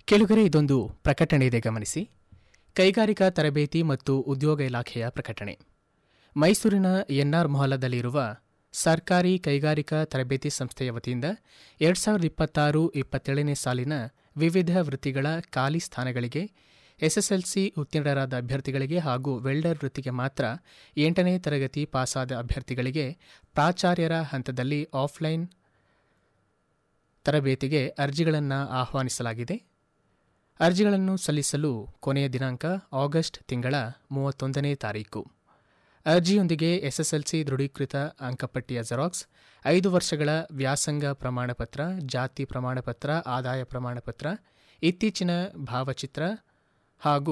ಕೆಳಗರೆ ಇದೊಂದು ಪ್ರಕಟಣೆ ಇದೆ ಗಮನಿಸಿ ಕೈಗಾರಿಕಾ ತರಬೇತಿ ಮತ್ತು ಉದ್ಯೋಗ ಇಲಾಖೆಯ ಪ್ರಕಟಣೆ ಮೈಸೂರಿನ ಎನ್ಆರ್ ಮೊಹಲ್ಲದಲ್ಲಿರುವ ಸರ್ಕಾರಿ ಕೈಗಾರಿಕಾ ತರಬೇತಿ ಸಂಸ್ಥೆಯ ವತಿಯಿಂದ ಎರಡು ಸಾವಿರದ ಇಪ್ಪತ್ತಾರು ಇಪ್ಪತ್ತೇಳನೇ ಸಾಲಿನ ವಿವಿಧ ವೃತ್ತಿಗಳ ಖಾಲಿ ಸ್ಥಾನಗಳಿಗೆ ಎಸ್ಎಸ್ಎಲ್ಸಿ ಉತ್ತೀರ್ಣರಾದ ಅಭ್ಯರ್ಥಿಗಳಿಗೆ ಹಾಗೂ ವೆಲ್ಡರ್ ವೃತ್ತಿಗೆ ಮಾತ್ರ ಎಂಟನೇ ತರಗತಿ ಪಾಸಾದ ಅಭ್ಯರ್ಥಿಗಳಿಗೆ ಪ್ರಾಚಾರ್ಯರ ಹಂತದಲ್ಲಿ ಆಫ್ಲೈನ್ ತರಬೇತಿಗೆ ಅರ್ಜಿಗಳನ್ನು ಆಹ್ವಾನಿಸಲಾಗಿದೆ ಅರ್ಜಿಗಳನ್ನು ಸಲ್ಲಿಸಲು ಕೊನೆಯ ದಿನಾಂಕ ಆಗಸ್ಟ್ ತಿಂಗಳ ಮೂವತ್ತೊಂದನೇ ತಾರೀಕು ಅರ್ಜಿಯೊಂದಿಗೆ ಎಸ್ಎಸ್ಎಲ್ಸಿ ದೃಢೀಕೃತ ಅಂಕಪಟ್ಟಿಯ ಜೆರಾಕ್ಸ್ ಐದು ವರ್ಷಗಳ ವ್ಯಾಸಂಗ ಪ್ರಮಾಣಪತ್ರ ಜಾತಿ ಪ್ರಮಾಣಪತ್ರ ಆದಾಯ ಪ್ರಮಾಣಪತ್ರ ಇತ್ತೀಚಿನ ಭಾವಚಿತ್ರ ಹಾಗೂ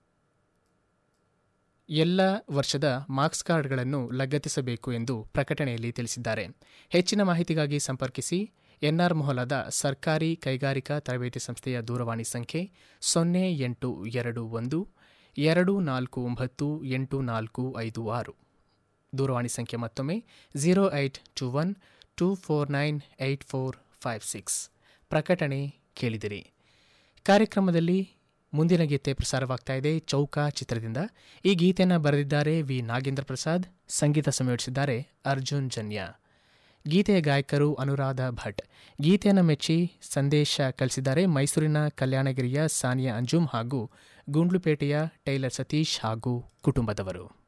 ಎಲ್ಲ ವರ್ಷದ ಮಾರ್ಕ್ಸ್ ಕಾರ್ಡ್ಗಳನ್ನು ಲಗತ್ತಿಸಬೇಕು ಎಂದು ಪ್ರಕಟಣೆಯಲ್ಲಿ ತಿಳಿಸಿದ್ದಾರೆ ಹೆಚ್ಚಿನ ಮಾಹಿತಿಗಾಗಿ ಸಂಪರ್ಕಿಸಿ ಎನ್ಆರ್ ಮೊಹಲದ ಸರ್ಕಾರಿ ಕೈಗಾರಿಕಾ ತರಬೇತಿ ಸಂಸ್ಥೆಯ ದೂರವಾಣಿ ಸಂಖ್ಯೆ ಸೊನ್ನೆ ಎಂಟು ಎರಡು ಒಂದು ಎರಡು ನಾಲ್ಕು ಒಂಬತ್ತು ಎಂಟು ನಾಲ್ಕು ಐದು ಆರು ದೂರವಾಣಿ ಸಂಖ್ಯೆ ಮತ್ತೊಮ್ಮೆ zero eight two one two four nine eight four five six ಪ್ರಕಟಣೆ ಕೇಳಿದಿರಿ ಕಾರ್ಯಕ್ರಮದಲ್ಲಿ ಮುಂದಿನ ಗೀತೆ ಪ್ರಸಾರವಾಗ್ತಾ ಇದೆ ಚೌಕ ಚಿತ್ರದಿಂದ ಈ ಗೀತೆಯನ್ನು ಬರೆದಿದ್ದಾರೆ ವಿ ನಾಗೇಂದ್ರ ಪ್ರಸಾದ್ ಸಂಗೀತ ಸಂಯೋಜಿಸಿದ್ದಾರೆ ಅರ್ಜುನ್ ಜನ್ಯ ಗೀತೆಯ ಗಾಯಕರು ಅನುರಾಧ ಭಟ್ ಗೀತೆಯನ್ನು ಮೆಚ್ಚಿ ಸಂದೇಶ ಕಳಿಸಿದ್ದಾರೆ ಮೈಸೂರಿನ ಕಲ್ಯಾಣಗಿರಿಯ ಸಾನಿಯಾ ಅಂಜುಮ್ ಹಾಗೂ ಗುಂಡ್ಲುಪೇಟೆಯ ಟೈಲರ್ ಸತೀಶ್ ಹಾಗೂ ಕುಟುಂಬದವರು